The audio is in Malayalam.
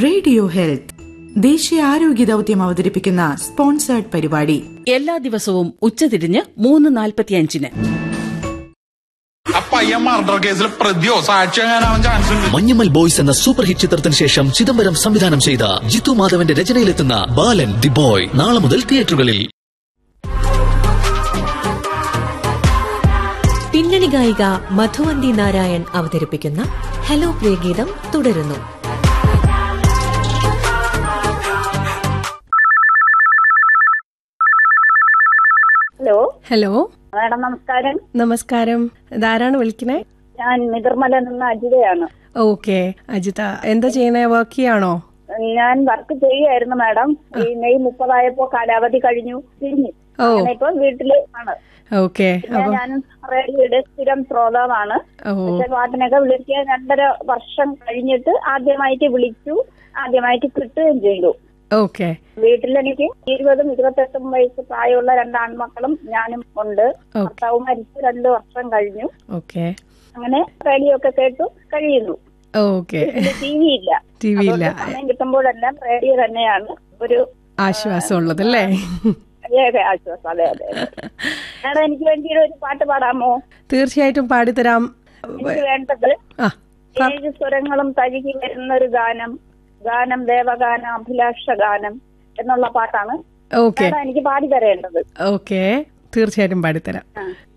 റേഡിയോ ഹെൽത്ത് ദേശീയ ആരോഗ്യ ദൌത്യം അവതരിപ്പിക്കുന്ന സ്പോൺസേർഡ് പരിപാടി എല്ലാ ദിവസവും ഉച്ചതിരിഞ്ഞ് മൂന്ന് നാൽപ്പത്തിയഞ്ചിന് ആ പയ്യൻ മർഡർ കേസിൽ പ്രതിയോ സാക്ഷിയാകാനാവാൻ ചാൻസ് ഉണ്ട് മഞ്ഞുമൽ ബോയ്സ് എന്ന സൂപ്പർ ഹിറ്റ് ചിത്രത്തിന് ശേഷം ചിദംബരം സംവിധാനം ചെയ്ത ജിത്തു മാധവന്റെ രചനയിലെത്തുന്ന ബാലൻ ദി ബോയ് നാളെ മുതൽ തിയേറ്ററുകളിൽ പിന്നണി ഗായിക മധുവന്തി നാരായൺ അവതരിപ്പിക്കുന്ന ഹലോ പ്രിയഗീതം തുടരുന്നു ഹലോ ഹലോ മാഡം നമസ്കാരം നമസ്കാരം ഇതാരാണ് വിളിക്കണേ ഞാൻ മിതിർമല നിന്ന് അജിതയാണ് ഓക്കെ അജിത എന്താ ചെയ്യണേ വർക്ക് ചെയ്യാണോ ഞാൻ വർക്ക് ചെയ്യുമായിരുന്നു മാഡം ഈ മെയ് മുപ്പതായപ്പോ കാലാവധി കഴിഞ്ഞു തിരിഞ്ഞു ഓ അങ്ങനെ ഇപ്പൊ വീട്ടില് ആണ് ഓക്കെ പിന്നെ അപ്പൊ ഞാൻ റേഡിയോയുടെ സ്ഥിരം ശ്രോതാവാണ് ഓ പക്ഷെ പാട്ടിനൊക്കെ വിളിക്കാൻ രണ്ടര വർഷം കഴിഞ്ഞിട്ട് ആദ്യമായിട്ട് വിളിച്ചു ആദ്യമായിട്ട് കിട്ടുകയും ചെയ്തു ഓക്കെ വീട്ടിൽ എനിക്ക് ഇരുപതും ഇരുപത്തെട്ടും വയസ്സ് പ്രായമുള്ള രണ്ട് ആൺമക്കളും ഞാനും ഉണ്ട് ഓക്കെ ഭർത്താവ് മരിച്ചു രണ്ടു വർഷം കഴിഞ്ഞു ഓക്കെ അങ്ങനെ റേഡിയോ ഒക്കെ കേട്ടു കഴിയുന്നു ഓക്കെ ടി വി ഇല്ല ടി വി ഇല്ല അതുകൊണ്ട് സമയം കിട്ടുമ്പോഴെല്ലാം റേഡിയോ തന്നെയാണ് ഒരു ആശ്വാസം ഉള്ളതല്ലേ ഏക ആശ്വാസം അതെ അതെ അതെ. മാഡം എനിക്ക് വേണ്ടി ഒരു പാട്ട് പാടാമോ തീർച്ചയായിട്ടും പാടിത്തരാം എനിക്ക് വേണ്ടത് ആ പ- ഏഴ് സ്വരങ്ങളും തഴുകി വരുന്ന ഒരു ഗാനം ഗാനം ദേവഗാനം അഭിലാഷ ഗാനം എന്നുള്ള പാട്ടാണ് ഓക്കെ മാഡം എനിക്ക് പാടി തരേണ്ടത് ഓക്കെ തീർച്ചയായിട്ടും പാടിത്തരാം ആ.